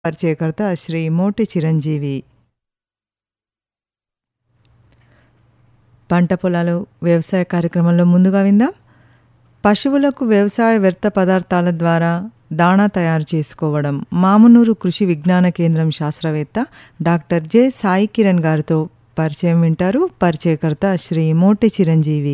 పరిచయకర్త శ్రీ మోటి చిరంజీవి పంట పొలాలు వ్యవసాయ కార్యక్రమంలో ముందుగా విందాం పశువులకు వ్యవసాయ వ్యర్థ పదార్థాల ద్వారా దాణా తయారు చేసుకోవడం మామునూరు కృషి విజ్ఞాన కేంద్రం శాస్త్రవేత్త డాక్టర్ జె సాయి కిరణ్ గారితో పరిచయం వింటారు పరిచయకర్త శ్రీ మోటి చిరంజీవి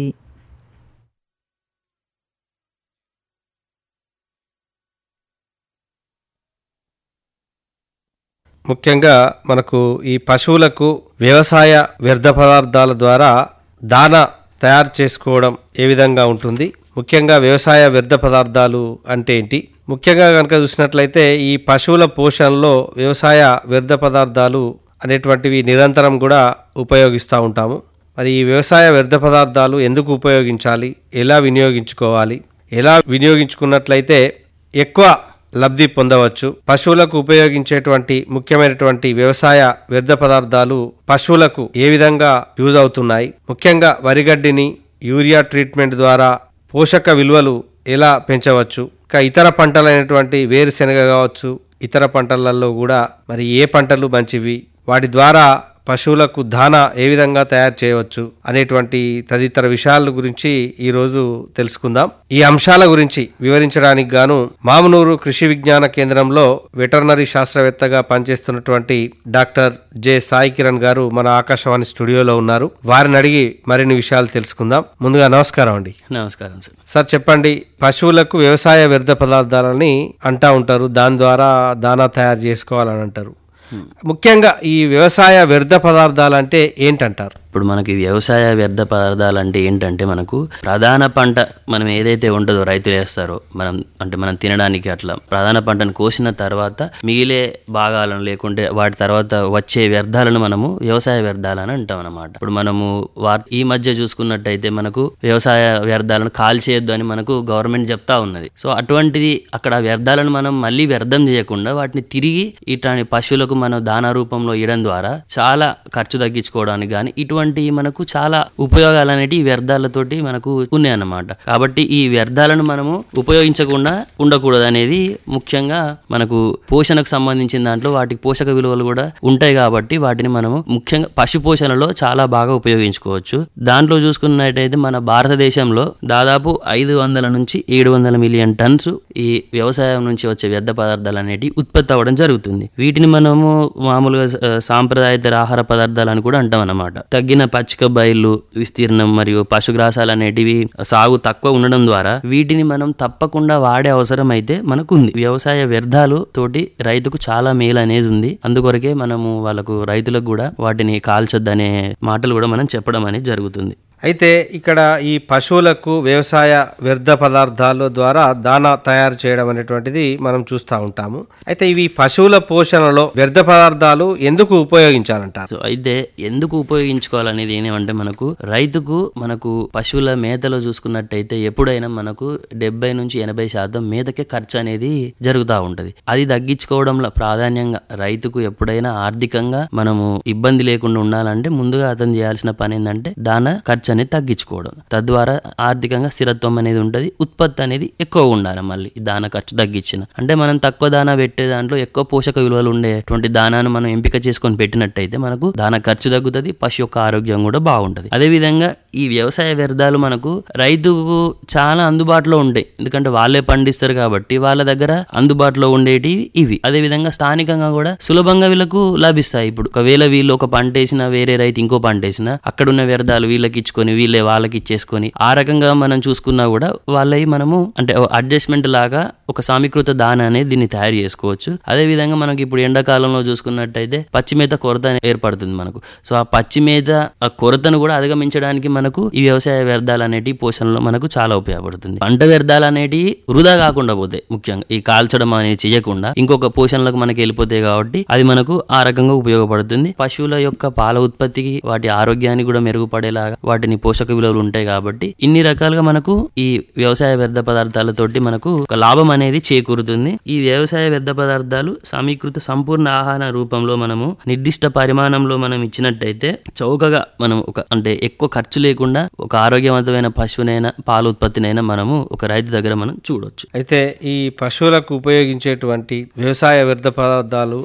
ముఖ్యంగా మనకు ఈ పశువులకు వ్యవసాయ వ్యర్థ పదార్థాల ద్వారా దాన తయారు చేసుకోవడం ఏ విధంగా ఉంటుంది ముఖ్యంగా వ్యవసాయ వ్యర్థ పదార్థాలు అంటే ఏంటి ముఖ్యంగా కనుక చూసినట్లయితే ఈ పశువుల పోషణలో వ్యవసాయ వ్యర్థ పదార్థాలు అనేటువంటివి నిరంతరం కూడా ఉపయోగిస్తూ ఉంటాము మరి ఈ వ్యవసాయ వ్యర్థ పదార్థాలు ఎందుకు ఉపయోగించాలి ఎలా వినియోగించుకోవాలి ఎలా వినియోగించుకున్నట్లయితే ఎక్కువ లబ్ధి పొందవచ్చు పశువులకు ఉపయోగించేటువంటి ముఖ్యమైనటువంటి వ్యవసాయ వ్యర్థ పదార్థాలు పశువులకు ఏ విధంగా యూజ్ అవుతున్నాయి ముఖ్యంగా వరిగడ్డిని యూరియా ట్రీట్మెంట్ ద్వారా పోషక విలువలు ఎలా పెంచవచ్చు ఇంకా ఇతర పంటలైనటువంటి వేరుశెనగ కావచ్చు ఇతర పంటలలో కూడా మరి ఏ పంటలు మంచివి వాటి ద్వారా పశువులకు దానా ఏ విధంగా తయారు చేయవచ్చు అనేటువంటి తదితర విషయాల గురించి ఈ రోజు తెలుసుకుందాం ఈ అంశాల గురించి వివరించడానికి గాను మామనూరు కృషి విజ్ఞాన కేంద్రంలో వెటర్నరీ శాస్త్రవేత్తగా పనిచేస్తున్నటువంటి డాక్టర్ జె సాయి కిరణ్ గారు మన ఆకాశవాణి స్టూడియోలో ఉన్నారు వారిని అడిగి మరిన్ని విషయాలు తెలుసుకుందాం ముందుగా నమస్కారం అండి నమస్కారం సార్ సార్ చెప్పండి పశువులకు వ్యవసాయ వ్యర్థ పదార్థాలని అంటా ఉంటారు దాని ద్వారా దానా తయారు చేసుకోవాలని అంటారు ముఖ్యంగా ఈ వ్యవసాయ వ్యర్థ పదార్థాలు అంటే ఏంటంటారు ఇప్పుడు మనకి వ్యవసాయ వ్యర్థ పదార్థాలు అంటే ఏంటంటే మనకు ప్రధాన పంట మనం ఏదైతే ఉంటుందో రైతులు వేస్తారో మనం అంటే మనం తినడానికి అట్లా ప్రధాన పంటను కోసిన తర్వాత మిగిలే భాగాలను లేకుంటే వాటి తర్వాత వచ్చే వ్యర్థాలను మనము వ్యవసాయ వ్యర్థాలని అంటాం అనమాట ఇప్పుడు మనము వా ఈ మధ్య చూసుకున్నట్టయితే మనకు వ్యవసాయ వ్యర్థాలను కాల్చేయొద్దు అని మనకు గవర్నమెంట్ చెప్తా ఉన్నది సో అటువంటిది అక్కడ వ్యర్థాలను మనం మళ్ళీ వ్యర్థం చేయకుండా వాటిని తిరిగి ఇట్లాంటి పశువులకు మనం దానా రూపంలో ఇవ్వడం ద్వారా చాలా ఖర్చు తగ్గించుకోవడానికి కానీ ఇటువంటి మనకు చాలా ఉపయోగాలు అనేటివి ఈ వ్యర్థాలతోటి మనకు ఉన్నాయన్నమాట కాబట్టి ఈ వ్యర్థాలను మనము ఉపయోగించకుండా ఉండకూడదు అనేది ముఖ్యంగా మనకు పోషణకు సంబంధించిన దాంట్లో వాటికి పోషక విలువలు కూడా ఉంటాయి కాబట్టి వాటిని మనము ముఖ్యంగా పశు పోషణలో చాలా బాగా ఉపయోగించుకోవచ్చు దాంట్లో చూసుకున్నట్టయితే మన భారతదేశంలో దాదాపు ఐదు వందల నుంచి ఏడు వందల మిలియన్ టన్స్ ఈ వ్యవసాయం నుంచి వచ్చే వ్యర్థ పదార్థాలు అనేటివి ఉత్పత్తి అవ్వడం జరుగుతుంది వీటిని మనము మామూలుగా ఆ, సాంప్రదాయేతర ఆహార పదార్థాలు అని కూడా అంటాం అన్నమాట తగ్గిన పచ్చిక బయళ్ళు విస్తీర్ణం మరియు పశుగ్రాసాలు అనేటివి సాగు తక్కువ ఉండడం ద్వారా వీటిని మనం తప్పకుండా వాడే అవసరం అయితే మనకు ఉంది వ్యవసాయ వ్యర్థాలు తోటి రైతుకు చాలా మేలు అనేది ఉంది అందుకొరకే మనము వాళ్ళకు రైతులకు కూడా వాటిని కాల్చొద్దనే మాటలు కూడా మనం చెప్పడం అనేది జరుగుతుంది అయితే ఇక్కడ ఈ పశువులకు వ్యవసాయ వ్యర్థ పదార్థాల ద్వారా దానా తయారు చేయడం అనేటువంటిది మనం చూస్తూ ఉంటాము అయితే ఇవి పశువుల పోషణలో వ్యర్థ పదార్థాలు ఎందుకు ఉపయోగించాలంటారు సో అయితే ఎందుకు ఉపయోగించుకోవాలనేది ఏమంటే మనకు రైతుకు మనకు పశువుల మేతలో చూసుకున్నట్టయితే ఎప్పుడైనా మనకు డెబ్బై నుంచి ఎనభై శాతం మేతకే ఖర్చు అనేది జరుగుతూ ఉంటది అది తగ్గించుకోవడంలో ప్రాధాన్యంగా రైతుకు ఎప్పుడైనా ఆర్థికంగా మనము ఇబ్బంది లేకుండా ఉండాలంటే ముందుగా అతను చేయాల్సిన పని ఏంటంటే దాన ఖర్చు అనేది తగ్గించుకోవడం తద్వారా ఆర్థికంగా స్థిరత్వం అనేది ఉంటది ఉత్పత్తి అనేది ఎక్కువ ఉండాలి మళ్ళీ ఈ దాన ఖర్చు తగ్గించిన అంటే మనం తక్కువ దానా పెట్టే దాంట్లో ఎక్కువ పోషక విలువలు ఉండేటువంటి దానాను మనం ఎంపిక చేసుకొని పెట్టినట్టయితే మనకు దాన ఖర్చు తగ్గుతుంది పశు యొక్క ఆరోగ్యం కూడా బాగుంటది అదే విధంగా ఈ వ్యవసాయ వ్యర్థాలు మనకు రైతుకు చాలా అందుబాటులో ఉంటాయి ఎందుకంటే వాళ్ళే పండిస్తారు కాబట్టి వాళ్ళ దగ్గర అందుబాటులో ఉండేటివి ఇవి అదే విధంగా స్థానికంగా కూడా సులభంగా వీళ్ళకు లభిస్తాయి ఇప్పుడు ఒకవేళ వీళ్ళు ఒక పంట వేసినా వేరే రైతు ఇంకో పంట వేసినా అక్కడ ఉన్న వ్యర్థాలు వీళ్ళకి ఇచ్చుకొని వీళ్ళే వాళ్ళకి ఇచ్చేసుకొని ఆ రకంగా మనం చూసుకున్నా కూడా వాళ్ళవి మనము అంటే అడ్జస్ట్మెంట్ లాగా ఒక సమీకృత దాన అనేది దీన్ని తయారు చేసుకోవచ్చు అదే విధంగా మనకి ఇప్పుడు ఎండాకాలంలో చూసుకున్నట్టయితే పచ్చి మేత కొరత ఏర్పడుతుంది మనకు సో ఆ పచ్చి మేత ఆ కొరతను కూడా అధిగమించడానికి మనకు ఈ వ్యవసాయ వ్యర్థాలు అనేటివి పోషణలో మనకు చాలా ఉపయోగపడుతుంది పంట వ్యర్థాలు అనేటివి వృధా కాకుండా పోతాయి ముఖ్యంగా ఈ కాల్చడం అనేది చేయకుండా ఇంకొక పోషణలకు మనకి వెళ్ళిపోతాయి కాబట్టి అది మనకు ఆ రకంగా ఉపయోగపడుతుంది పశువుల యొక్క పాల ఉత్పత్తికి వాటి ఆరోగ్యాన్ని కూడా మెరుగుపడేలాగా వాటిని పోషక విలువలు ఉంటాయి కాబట్టి ఇన్ని రకాలుగా మనకు ఈ వ్యవసాయ వ్యర్థ పదార్థాలతోటి మనకు ఒక లాభం అనేది చేకూరుతుంది ఈ వ్యవసాయ వ్యర్థ పదార్థాలు సమీకృత సంపూర్ణ ఆహార రూపంలో మనము నిర్దిష్ట పరిమాణంలో మనం ఇచ్చినట్టయితే చౌకగా మనం ఒక అంటే ఎక్కువ ఖర్చు లేకుండా ఒక ఆరోగ్యవంతమైన పశువునైనా పాల ఉత్పత్తినైనా మనము ఒక రైతు దగ్గర మనం చూడొచ్చు అయితే ఈ పశువులకు ఉపయోగించేటువంటి వ్యవసాయ వ్యర్థ పదార్థాలు